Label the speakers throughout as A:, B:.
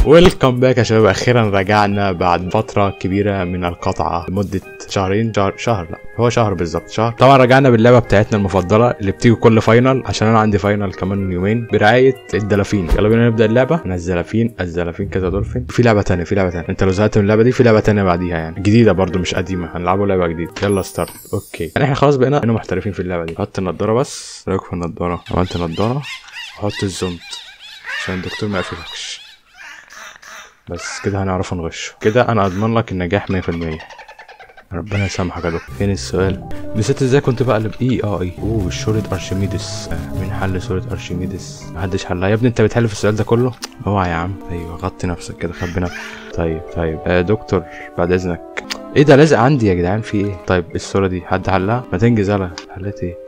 A: ويلكم باك يا شباب اخيرا رجعنا بعد فتره كبيره من القطعه لمده شهرين شهر, شهر لا هو شهر بالظبط شهر طبعا رجعنا باللعبه بتاعتنا المفضله اللي بتيجي كل فاينل عشان انا عندي فاينل كمان يومين برعايه الدلافين يلا بينا نبدا اللعبه انا الزلافين الزلافين كذا دولفين في لعبه تانية في لعبه تانية انت لو زهقت من اللعبه دي في لعبه تانية بعديها يعني جديده برضو مش قديمه هنلعبوا لعبه جديده يلا ستارت اوكي يعني احنا خلاص بقينا بقينا محترفين في اللعبه دي حط النضاره بس رايك في النضاره عملت نضاره وحط الزونت عشان الدكتور ما يقفلكش بس كده هنعرف نغش كده انا اضمن لك النجاح 100% ربنا يسامحك يا دكتور فين السؤال نسيت ازاي كنت بقلب اي اه اي اوه سورة ارشميدس آه، مين حل سورة ارشميدس محدش حلها يا ابني انت بتحل في السؤال ده كله اوعى يا عم ايوه غطي نفسك كده خبي نفسك طيب طيب آه دكتور بعد اذنك ايه ده لازق عندي يا جدعان في ايه طيب الصورة دي حد حلها ما تنجز يلا حليت ايه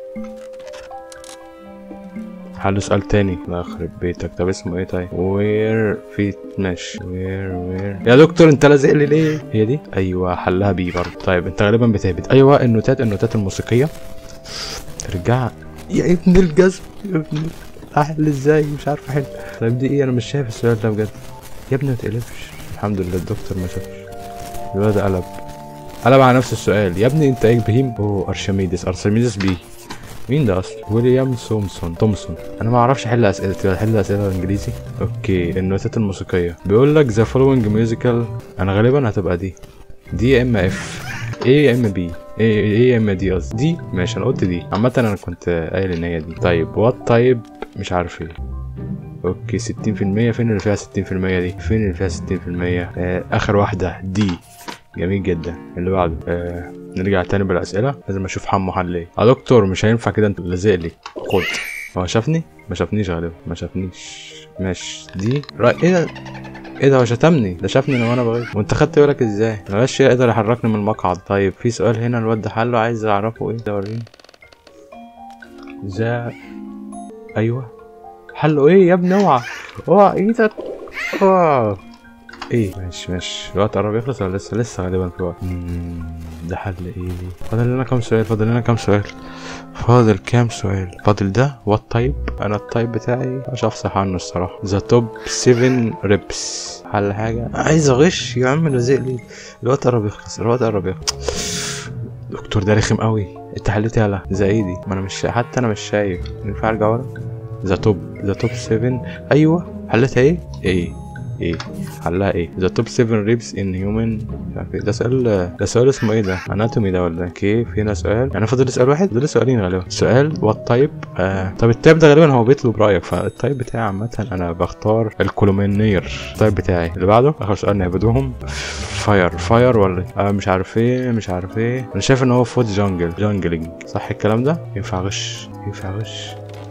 A: حل سؤال تاني الله يخرب بيتك طب اسمه ايه طيب وير في ماشي وير وير يا دكتور انت لازق لي ليه هي دي ايوه حلها بي برضه طيب انت غالبا بتهبط ايوه النوتات النوتات الموسيقيه ترجع يا ابن الجزم يا ابن احل ازاي مش عارف احل طيب دي ايه انا مش شايف السؤال ده بجد يا ابني ما تقلبش الحمد لله الدكتور ما شافش الولد قلب قلب على نفس السؤال يا ابني انت ايه بهيم اوه ارشميدس ارشميدس بي مين ده اصلا ويليام سومسون تومسون انا ما اعرفش احل اسئله احل اسئله انجليزي اوكي النوتات الموسيقيه بيقول لك ذا فولوينج ميوزيكال انا غالبا هتبقى دي دي يا اما اف ايه يا اما بي ايه ايه يا اما دي قصدي دي ماشي انا قلت دي عامه انا كنت قايل ان هي دي طيب وات طيب مش عارف ايه اوكي 60% فين اللي فيها 60% دي فين اللي فيها 60% آه اخر واحده دي جميل جدا اللي بعده آه نرجع تاني بالاسئله لازم اشوف حمو حل ايه يا دكتور مش هينفع كده انت لازق لي خد هو شافني ما شافنيش غالبا ما شافنيش ماشي دي رأي ايه ده ايه ده هو شتمني ده شافني وانا بغير وانت خدت بالك ازاي الغش يقدر يحركني من المقعد طيب في سؤال هنا الواد ده حله عايز اعرفه ايه ده وريني ذا ايوه حله ايه يا ابني اوعى اوعى ايدك اوعى ايه ماشي ماشي الوقت قرب يخلص ولا لسه لسه غالبا في وقت مم، ده حل ايه فاضل لنا كام سؤال فاضل لنا كام سؤال فاضل كام سؤال فاضل ده وات تايب انا التايب بتاعي مش افصح عنه الصراحه ذا توب 7 ريبس حل حاجه عايز اغش يا عم لازق لي الوقت قرب يخلص الوقت قرب يخلص دكتور ده رخم قوي انت حليت يالا زي ايدي ما انا مش شا... حتى انا مش شايف ينفع ارجع ورا ذا توب ذا توب 7 ايوه حلتها ايه ايه ايه حلها ايه ذا توب 7 ريبس ان هيومن مش عارف ايه ده سؤال ده سؤال اسمه ايه ده اناتومي ده ولا إيه؟ اوكي في هنا سؤال يعني فاضل سؤال واحد فاضل سؤالين غالبا سؤال وات تايب آه. طب التايب ده غالبا هو بيطلب رايك فالتايب بتاعي عامه انا بختار الكولومينير التايب بتاعي اللي بعده اخر سؤال نهبدوهم فاير فاير ولا إيه؟ آه مش عارف ايه مش عارف ايه انا شايف ان هو فوت جانجل جانجلينج صح الكلام ده ينفع غش ينفع غش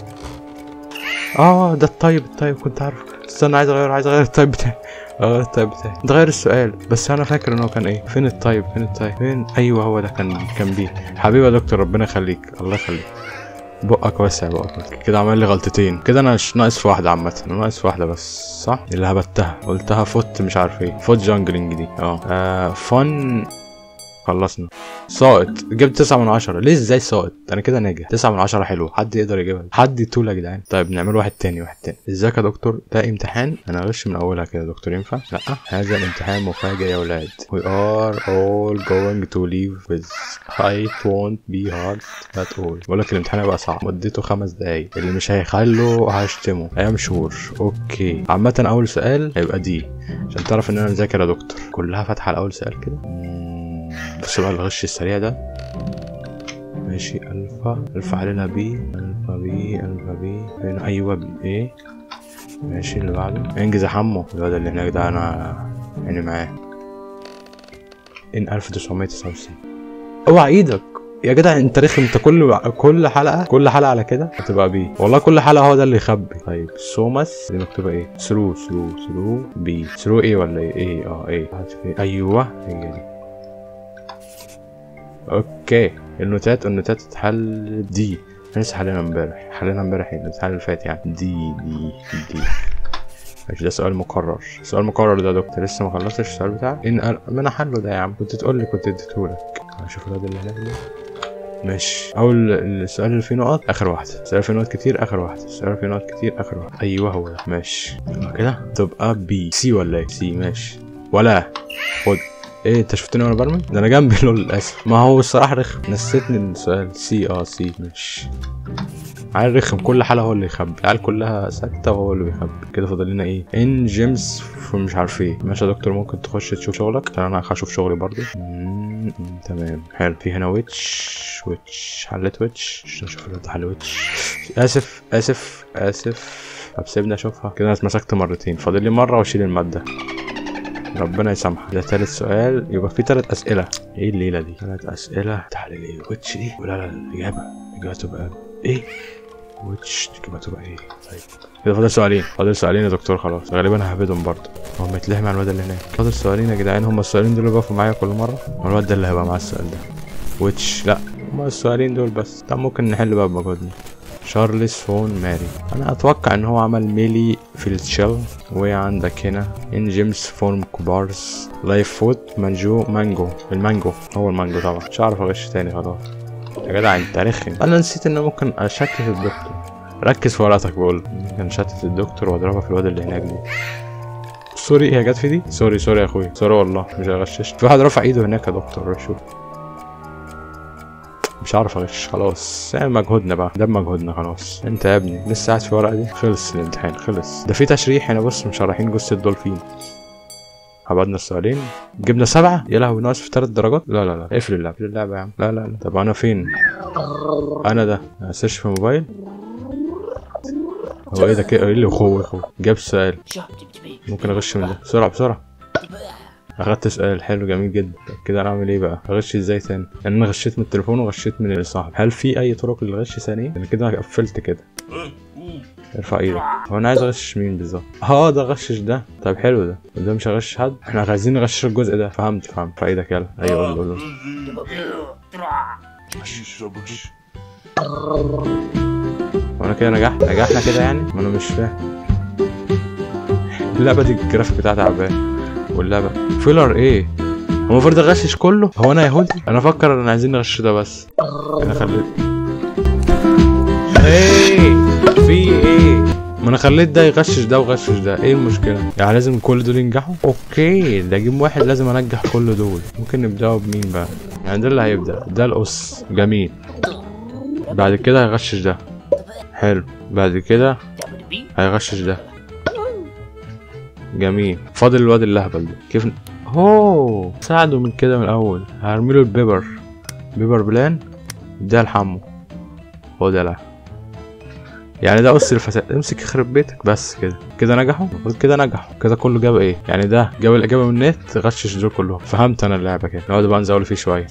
A: اه ده الطيب الطيب كنت عارفه استنى عايز اغير عايز اغير التايب بتاعي اغير التايب بتاعي تغير السؤال بس انا فاكر ان هو كان ايه فين التايب فين التايب فين ايوه هو ده كان كان بيه حبيبي يا دكتور ربنا يخليك الله يخليك بقك واسع بقك كده عمل لي غلطتين كده انا مش ناقص في واحده عامه انا ناقص في واحده بس صح اللي هبتها قلتها فوت مش عارف ايه فوت جانجلينج دي اه آه، فن خلصنا ساقط جبت تسعة من عشرة ليه ازاي ساقط انا كده ناجح تسعة من عشرة حلو حد يقدر يجيبها حد يطول يا جدعان طيب نعمل واحد تاني واحد تاني ازيك يا دكتور ده امتحان انا غش من اولها كده يا دكتور ينفع لا هذا الامتحان مفاجئ يا ولاد we are all going to leave with it won't be hard at all بقول لك الامتحان هيبقى صعب مدته خمس دقايق اللي مش هيخلوا هشتمه ايام شهور اوكي عامة اول سؤال هيبقى دي عشان تعرف ان انا مذاكر يا دكتور كلها فاتحة على اول سؤال كده مم، بص بقى الغش السريع ده ماشي الفا الفا علينا بي الفا بي الفا بي فين ايوه بي ايه ماشي اللي بعده انجز يا حمو الواد اللي هناك ده انا يعني معاه ان 1999 اوعى ايدك يا جدع انت رخم انت كل كل حلقه كل حلقه على كده هتبقى بي والله كل حلقه هو ده اللي يخبي طيب سومس دي مكتوبه ايه ثرو ثرو ثرو بي ثرو ايه ولا ايه ايه اه ايه ايوه هي دي اوكي النوتات النوتات تتحل دي احنا لسه حلينا امبارح حلينا امبارح الامتحان اللي فات يعني دي دي دي ماشي ده سؤال مكرر سؤال مكرر ده يا دكتور لسه ما خلصتش السؤال بتاعك ان أنا- ما انا حله ده يا عم كنت تقول لي كنت اديتهولك اشوف الواد اللي هناك ده ماشي اول السؤال اللي فيه نقط اخر واحده السؤال اللي فيه نقط كتير اخر واحده السؤال اللي فيه نقط كتير اخر واحده ايوه هو ده ماشي يلا كده تبقى بي سي ولا ايه سي ماشي ولا خد ايه انت شفتني وانا برمي ده انا جنبي لول للاسف ما هو الصراحه رخم نسيتني السؤال سي اه سي ماشي عيال رخم كل حلقه هو اللي يخبي العيال كلها ساكته وهو اللي بيخبي كده فاضل لنا ايه ان جيمس مش عارف ايه ماشي يا دكتور ممكن تخش تشوف شغلك عشان انا هشوف شغلي برضو مم، تمام حلو في هنا ويتش ويتش حلت ويتش عشان اشوف الواد حل ويتش اسف اسف اسف طب سيبني اشوفها كده انا اتمسكت مرتين فاضل لي مره واشيل الماده ربنا يسامحك ده تالت سؤال يبقى في تلات اسئله ايه الليله دي تلات اسئله تحليل ايه ويتش دي ولا لا الاجابه الاجابه تبقى ايه ويتش الاجابه تبقى ايه طيب كده فاضل سؤالين فاضل سؤالين يا دكتور خلاص غالبا ههبدهم برضه هو متلهم على الواد اللي هناك فاضل سؤالين يا جدعان هما السؤالين دول اللي بقفوا معايا كل مره هو الواد ده اللي هيبقى معاه السؤال ده ويتش لا هما السؤالين دول بس طب ممكن نحل بقى بمجهودنا شارلز فون ماري انا اتوقع ان هو عمل ميلي في التشيل وعندك هنا ان جيمس فون كوبارس لايف فوت مانجو مانجو المانجو هو المانجو طبعا مش هعرف اغش تاني خلاص يا جدع انت رخم انا نسيت ان أنا ممكن اشتت الدكتور ركز في ورقتك بقول ممكن اشتت الدكتور واضربها في الواد اللي هناك دي سوري هي جت في دي سوري سوري يا اخويا سوري والله مش هغشش في واحد رفع ايده هناك يا دكتور روح شوف مش عارف اغش خلاص يعني مجهودنا بقى ده بمجهودنا خلاص انت يا ابني لسه قاعد في الورقه دي خلص الامتحان خلص ده في تشريح هنا بص مشرحين جثه دولفين عبدنا السؤالين جبنا سبعة يا لهوي ناقص في ثلاث درجات لا لا لا اقفل اللعبة اقفل اللعبة يا عم لا لا لا طب انا فين انا ده اسيرش في موبايل هو ايه ده كده ايه اللي اخوه اخوه جاب سؤال ممكن اغش من ده بسرعة بسرعة اخدت سؤال حلو جميل جدا طب كده انا اعمل ايه بقى اغش ازاي تاني لان انا غشيت من التليفون وغشيت من الصاحب هل في اي طرق للغش ثانيه انا كده قفلت كده ارفع ايدك هو انا عايز اغشش مين بالظبط اه ده غشش ده طب حلو ده ده مش هغشش حد احنا عايزين نغشش الجزء ده فهمت فهمت ارفع ايدك يلا ايوه قول قول وانا كده نجحت نجحنا كده يعني ما انا مش فاهم اللعبه دي الجرافيك بتاعها تعبان واللعبه فيلر ايه هو المفروض اغشش كله هو انا يهودي انا افكر ان عايزين نغش ده بس انا خليت ايه في ايه ما انا خليت ده يغشش ده وغشش ده ايه المشكله يعني لازم كل دول ينجحوا اوكي ده جيم واحد لازم انجح كل دول ممكن نبداوا بمين بقى يعني ده اللي هيبدا ده القص جميل بعد كده هيغشش ده حلو بعد كده هيغشش ده جميل فاضل الواد اللهبل ده كيف هو ساعده من كده من الاول هرميله البيبر بيبر بلان ده لحمه هو ده لا يعني ده قص الفساد امسك يخرب بيتك بس كده كده نجحوا المفروض كده نجحوا كده كله جاب ايه يعني ده جاب الاجابه من النت غشش دول كلهم فهمت انا اللعبه كده نقعد بقى نزول فيه شويه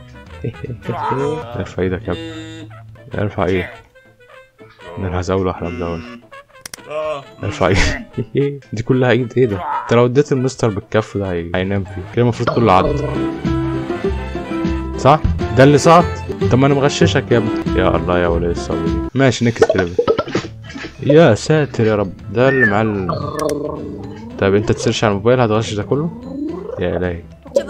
A: ارفع ايدك يا ابني ارفع ايدك ده انا هزاوله احلى بدول ارفع ايدك دي كلها ايد ايه ده انت لو اديت المستر بالكف ده هي- هينام فيه كده المفروض كله عض صح ده اللي سقط طب ما انا مغششك يا ابني يا الله يا ولي الصبر ماشي نكست ليفل يا ساتر يا رب ده اللي مع ال... طب انت تسيرش على الموبايل هتغش ده كله يا الهي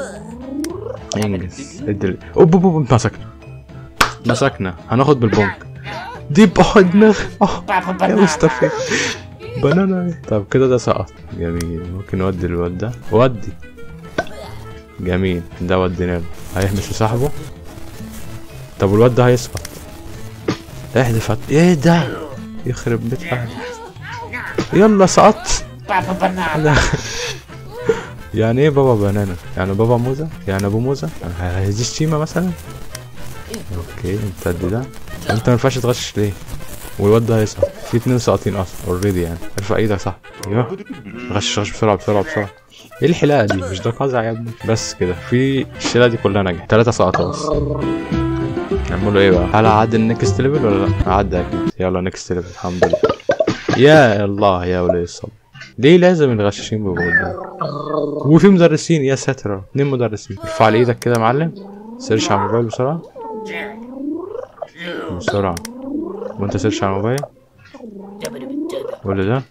A: انجز ادي ال- اوب اوب اوب مسكنا مسكنا هناخد بالبنك دي بقى دماغ اه يا مصطفى بنانا طب كده ده سقط جميل ممكن نودي الواد ده ودي جميل ده ودينا له هيحمس لصاحبه طب والواد ده هيسقط احذف هت- ايه ده يخرب بيت اهلي يلا سقطت لا. يعني ايه بابا بنانا يعني بابا موزة يعني ابو موزة يعني هذه الشيمة مثلا اوكي انت قد ده طب انت ما ينفعش تغشش ليه والواد ده هيسقط في اتنين ساقطين اصلا اوريدي يعني ارفع ايدك صح ايوه غش غش بسرعه بسرعه بسرعه ايه الحلاقه دي مش ده قزع يا ابني بس كده في الشيله دي كلها نجحت ثلاثه سقطوا بس نعملوا ايه بقى هل اعدي النكست ليفل ولا لا اعدي اكيد يلا نكست ليفل الحمد لله يا الله يا ولي الصبر ليه لازم الغشاشين بيبقوا قدام وفي مدرسين يا ساتر اتنين مدرسين ارفع لي ايدك كده يا معلم سيرش على الموبايل بسرعه بسرعه وانت سيرش على الموبايل ولا ده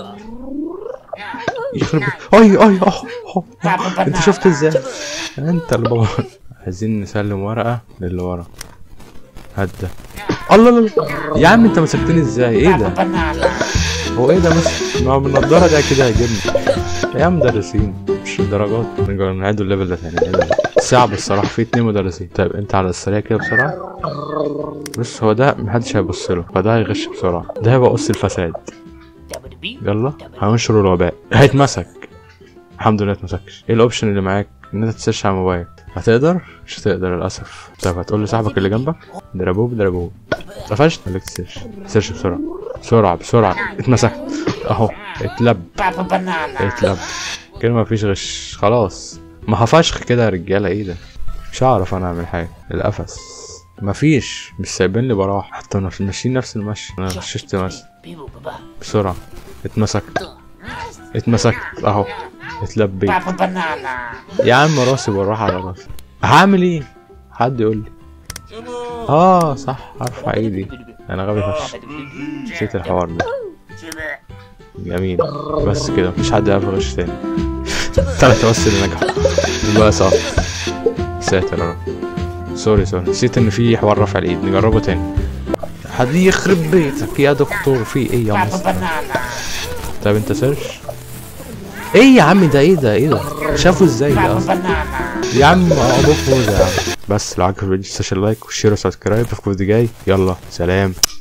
A: يخرب بيت- اي اي اه آه. انت شفت ازاي انت اللي بابا عايزين نسلم ورقه للي ورا هات ده الله الله الله. يا عم انت مسكتني ازاي ايه ده هو ايه ده بس ما هو بالنضاره ده كده هيجيبني يا مدرسين مش الدرجات نرجع نعيد الليفل ده تاني نعيد الليفل. صعب الصراحه في اتنين مدرسين طيب انت على السريع كده بسرعه بص هو ده محدش هيبص له فده هيغش بسرعه ده هيبقى قص الفساد يلا هننشر الوباء هيتمسك الحمد لله اتمسكش ايه الاوبشن اللي معاك ان انت تسيرش على الموبايل هتقدر مش هتقدر للاسف طيب هتقول لصاحبك اللي جنبك ضربوه ضربوه قفشت خليك تسيرش سيرش بسرعه بسرعه بسرعه اتمسكت اهو اتلب اتلب كده مفيش غش خلاص ما هفشخ كده يا رجاله ايه ده مش هعرف انا اعمل حاجه القفص مفيش مش سايبين لي براح حتى نفس ماشيين نفس المشي انا غششت مثلا بسرعه اتمسكت اتمسكت اهو اتلبيت يا عم راسي بالراحه على راسي هعمل ايه حد يقول لي اه صح ارفع ايدي انا غبي فشخ نسيت الحوار ده جميل بس كده مفيش حد يعرف يغش تاني تلاتة بس اللي نجحوا بقى صعب ساتر يا رب سوري سوري نسيت ان في حوار رفع الايد نجربه تاني حد يخرب بيتك يا دكتور في ايه يا مصر طيب انت سيرش ايه يا عم ده ايه ده ايه ده شافوا ازاي ده اصلا يا عم ابوك موزة يا عم بس لو عجبك الفيديو متنساش اللايك والشير والسبسكرايب اشوفكم في الفيديو الجاي يلا سلام